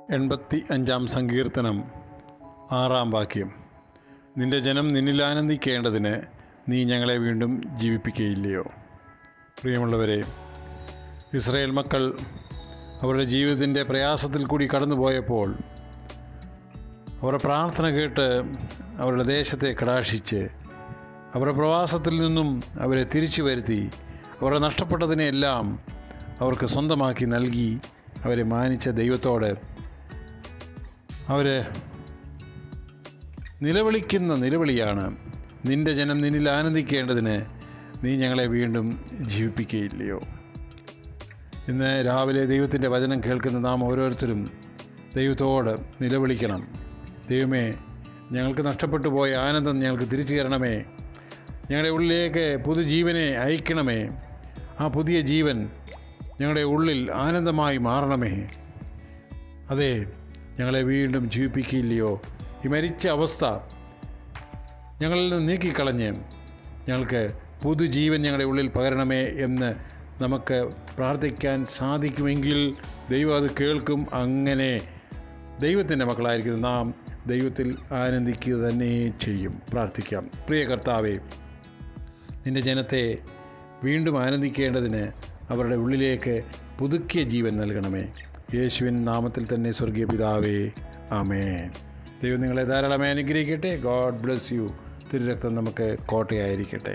എൺപത്തി അഞ്ചാം സങ്കീർത്തനം ആറാം വാക്യം നിന്റെ ജനം നിന്നിൽ ആനന്ദിക്കേണ്ടതിന് നീ ഞങ്ങളെ വീണ്ടും ജീവിപ്പിക്കുകയില്ലയോ പ്രിയമുള്ളവരെ ഇസ്രയേൽ മക്കൾ അവരുടെ ജീവിതത്തിൻ്റെ പ്രയാസത്തിൽ കൂടി കടന്നുപോയപ്പോൾ അവരുടെ പ്രാർത്ഥന കേട്ട് അവരുടെ ദേശത്തെ കടാക്ഷിച്ച് അവരുടെ പ്രവാസത്തിൽ നിന്നും അവരെ തിരിച്ചു വരുത്തി അവരുടെ നഷ്ടപ്പെട്ടതിനെല്ലാം അവർക്ക് സ്വന്തമാക്കി നൽകി അവരെ മാനിച്ച ദൈവത്തോട് അവർ നിലവിളിക്കുന്ന നിലവിളിയാണ് നിന്റെ ജനം നിന്നിൽ ആനന്ദിക്കേണ്ടതിന് നീ ഞങ്ങളെ വീണ്ടും ജീവിപ്പിക്കുകയില്ലയോ ഇന്ന് രാവിലെ ദൈവത്തിൻ്റെ വചനം കേൾക്കുന്ന നാം ഓരോരുത്തരും ദൈവത്തോട് നിലവിളിക്കണം ദൈവമേ ഞങ്ങൾക്ക് നഷ്ടപ്പെട്ടു പോയ ആനന്ദം ഞങ്ങൾക്ക് തിരിച്ചു തരണമേ ഞങ്ങളുടെ ഉള്ളിലേക്ക് പുതുജീവനെ അയക്കണമേ ആ പുതിയ ജീവൻ ഞങ്ങളുടെ ഉള്ളിൽ ആനന്ദമായി മാറണമേ അതെ ഞങ്ങളെ വീണ്ടും ജീവിപ്പിക്കില്ലയോ ഈ മരിച്ച അവസ്ഥ ഞങ്ങളിൽ നിന്ന് നീക്കിക്കളഞ്ഞ് ഞങ്ങൾക്ക് പുതുജീവൻ ഞങ്ങളുടെ ഉള്ളിൽ പകരണമേ എന്ന് നമുക്ക് പ്രാർത്ഥിക്കാൻ സാധിക്കുമെങ്കിൽ ദൈവം അത് കേൾക്കും അങ്ങനെ ദൈവത്തിൻ്റെ മക്കളായിരിക്കുന്ന നാം ദൈവത്തിൽ ആനന്ദിക്കുക തന്നെ ചെയ്യും പ്രാർത്ഥിക്കാം പ്രിയ കർത്താവേ നിൻ്റെ ജനത്തെ വീണ്ടും ആനന്ദിക്കേണ്ടതിന് അവരുടെ ഉള്ളിലേക്ക് പുതുക്കിയ ജീവൻ നൽകണമേ യേശുവിൻ നാമത്തിൽ തന്നെ സ്വർഗീയ പിതാവേ ആമേൻ ദൈവം നിങ്ങളെ ധാരാളമായി അനുഗ്രഹിക്കട്ടെ ഗോഡ് ബ്ലെസ് യു തിരുരക്തം നമുക്ക് കോട്ടയായിരിക്കട്ടെ